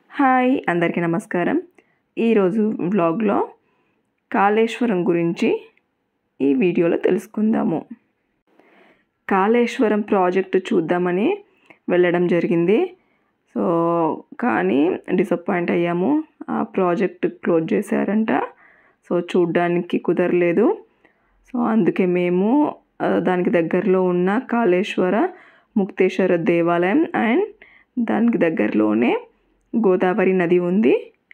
hi అందరికీ నమస్కారం ఈరోజు వ్లాగ్లో కాళేశ్వరం గురించి ఈ వీడియోలో తెలుసుకుందాము కాళేశ్వరం ప్రాజెక్టు చూద్దామని వెళ్ళడం జరిగింది సో కానీ డిసప్పాయింట్ అయ్యాము ఆ ప్రాజెక్ట్ క్లోజ్ చేశారంట సో చూడ్డానికి కుదరలేదు సో అందుకే మేము ఆ, దానికి దగ్గరలో ఉన్న కాళేశ్వర ముక్తేశ్వర దేవాలయం అండ్ దానికి దగ్గరలోనే గోదావరి నది ఉంది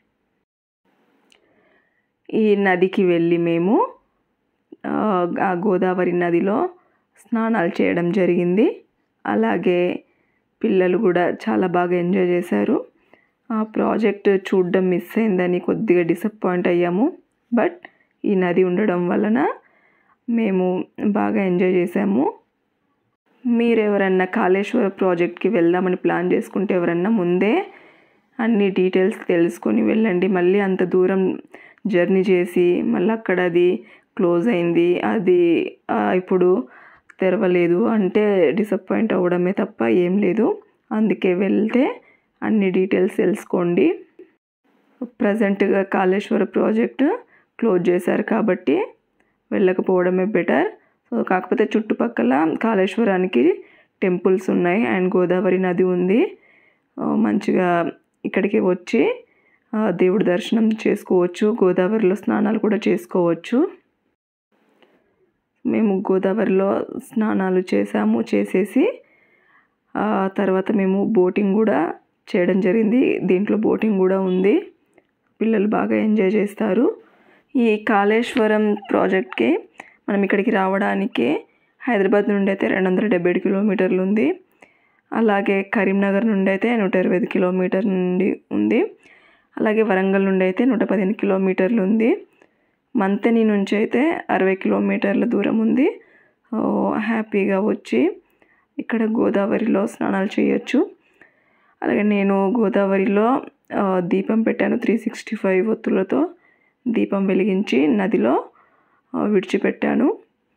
ఈ నదికి వెళ్ళి మేము ఆ, ఆ గోదావరి నదిలో స్నానాలు చేయడం జరిగింది అలాగే పిల్లలు కూడా చాలా బాగా ఎంజాయ్ చేశారు ఆ ప్రాజెక్ట్ చూడడం మిస్ అయిందని కొద్దిగా డిసప్పాయింట్ అయ్యాము బట్ ఈ నది ఉండడం వలన మేము బాగా ఎంజాయ్ చేసాము మీరు ఎవరన్నా కాళేశ్వర ప్రాజెక్ట్కి వెళ్దామని ప్లాన్ చేసుకుంటే ఎవరన్నా ముందే అన్ని డీటెయిల్స్ తెలుసుకొని వెళ్ళండి మళ్ళీ అంత దూరం జర్నీ చేసి మళ్ళీ అక్కడ అది క్లోజ్ అయింది అది ఆ, ఇప్పుడు తెరవలేదు అంటే డిసప్పాయింట్ అవ్వడమే తప్ప ఏం లేదు అందుకే వెళ్తే అన్ని డీటెయిల్స్ తెలుసుకోండి ప్రజెంట్గా కాళేశ్వర ప్రాజెక్ట్ క్లోజ్ చేశారు కాబట్టి వెళ్ళకపోవడమే బెటర్ సో కాకపోతే చుట్టుపక్కల కాళేశ్వరానికి టెంపుల్స్ ఉన్నాయి అండ్ గోదావరి నది ఉంది ఆ, మంచిగా ఇక్కడికి వచ్చి ఆ, దేవుడి దర్శనం చేసుకోవచ్చు గోదావరిలో స్నానాలు కూడా చేసుకోవచ్చు మేము గోదావరిలో స్నానాలు చేసాము చేసేసి ఆ తర్వాత మేము బోటింగ్ కూడా చేయడం జరిగింది దీంట్లో బోటింగ్ కూడా ఉంది పిల్లలు బాగా ఎంజాయ్ చేస్తారు ఈ కాళేశ్వరం ప్రాజెక్ట్కి మనం ఇక్కడికి రావడానికి హైదరాబాద్ నుండి అయితే రెండు వందల డెబ్బై ఏడు కిలోమీటర్లు ఉంది అలాగే కరీంనగర్ నుండి అయితే నూట ఇరవై ఐదు కిలోమీటర్ నుండి ఉంది అలాగే వరంగల్ నుండి అయితే నూట పదిహేను కిలోమీటర్లు ఉంది మంతని నుంచి అయితే అరవై కిలోమీటర్ల దూరం ఉంది ఓ, హ్యాపీగా వచ్చి ఇక్కడ గోదావరిలో స్నానాలు చేయొచ్చు అలాగే నేను గోదావరిలో ఆ, దీపం పెట్టాను త్రీ సిక్స్టీ ఫైవ్ ఒత్తులతో దీపం వెలిగించి నదిలో ఆ, విడిచిపెట్టాను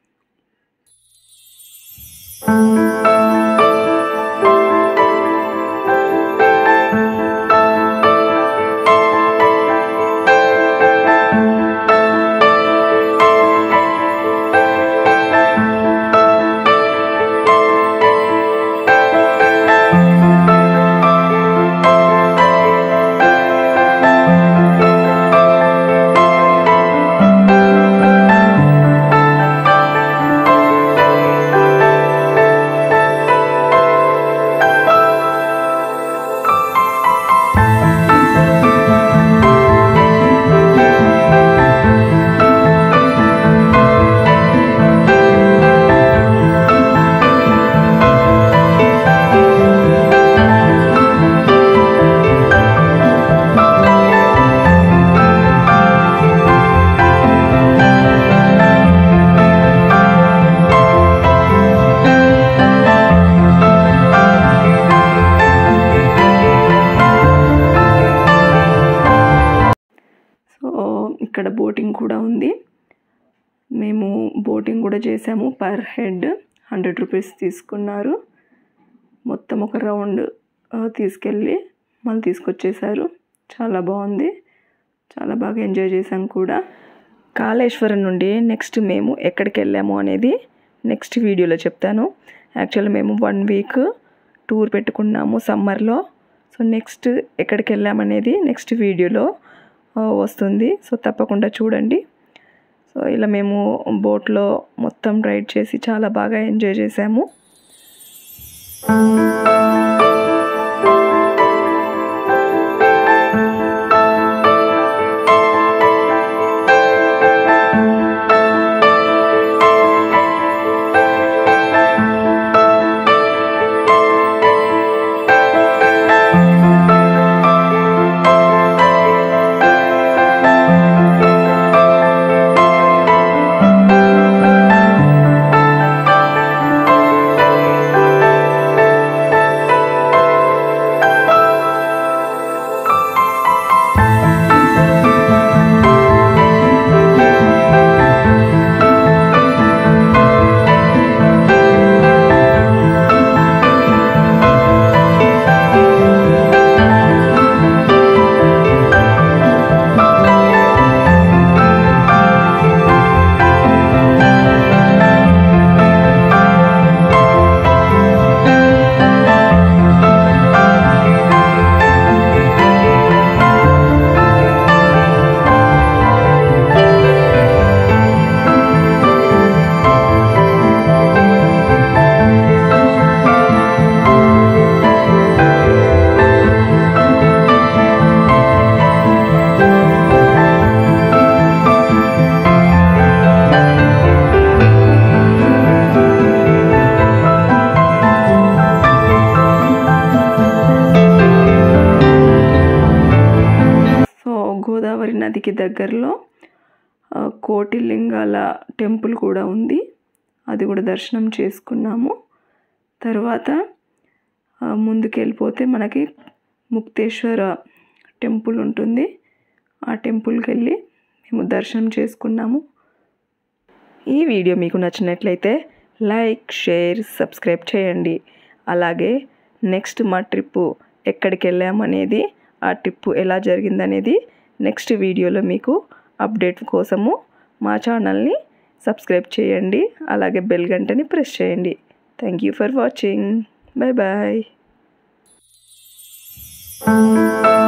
సో ఇక్కడ బోటింగ్ కూడా ఉంది మేము బోటింగ్ కూడా చేసాము పర్ హెడ్ హండ్రెడ్ రూపీస్ తీసుకున్నారు మొత్తం ఒక రౌండ్ ఆ, తీసుకెళ్ళి మళ్ళీ తీసుకొచ్చేసారు చాలా బాగుంది చాలా బాగా ఎంజాయ్ చేసాం కూడా కాళేశ్వరం నుండి నెక్స్ట్ మేము ఎక్కడికి వెళ్ళాము అనేది నెక్స్ట్ వీడియోలో చెప్తాను యాక్చువల్లీ మేము వన్ వీక్ టూర్ పెట్టుకున్నాము సమ్మర్లో సో నెక్స్ట్ ఎక్కడికి వెళ్ళామనేది నెక్స్ట్ వీడియోలో ఆ, వస్తుంది సో తప్పకుండా చూడండి సో ఇలా మేము బోట్లో మొత్తం రైడ్ చేసి చాలా బాగా ఎంజాయ్ చేసాము గోదావరి నదికి దగ్గరలో ఆ, కోటి లింగాల టెంపుల్ కూడా ఉంది అది కూడా దర్శనం చేసుకున్నాము తర్వాత ఆ, ముందుకెళ్ళిపోతే మనకి ముక్తేశ్వర టెంపుల్ ఉంటుంది ఆ టెంపుల్కి వెళ్ళి మేము దర్శనం చేసుకున్నాము ఈ వీడియో మీకు నచ్చినట్లయితే లైక్ షేర్ సబ్స్క్రైబ్ చేయండి అలాగే నెక్స్ట్ మా ట్రిప్పు ఎక్కడికి వెళ్ళామనేది ఆ ట్రిప్పు ఎలా జరిగిందనేది నెక్స్ట్ వీడియోలో మీకు అప్డేట్ కోసము మా ఛానల్ని సబ్స్క్రైబ్ చేయండి అలాగే బెల్ గంటని ప్రెస్ చేయండి thank you for watching bye bye